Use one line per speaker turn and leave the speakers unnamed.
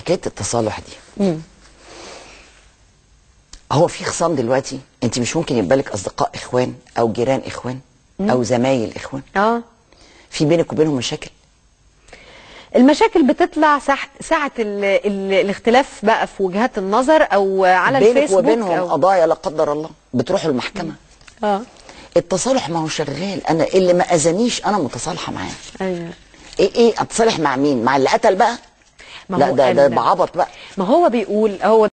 حكايه التصالح دي هو في خصام دلوقتي انت مش ممكن يبقى لك اصدقاء اخوان او جيران اخوان او زمايل اخوان
اه
في بينك وبينهم مشاكل
المشاكل بتطلع ساعة, ساعة ال ال الاختلاف بقى في وجهات النظر او على
بينك
الفيسبوك
وبينهم
أو
قضايا لا قدر الله بتروحوا المحكمه
اه
التصالح ما هو شغال انا اللي ما اذانيش انا متصالحه معاه
ايوه
ايه ايه اتصالح مع مين مع اللي قتل بقى
ما
لا
هو
ده ده
ال-
بعبط بقى
ما هو بيقول هو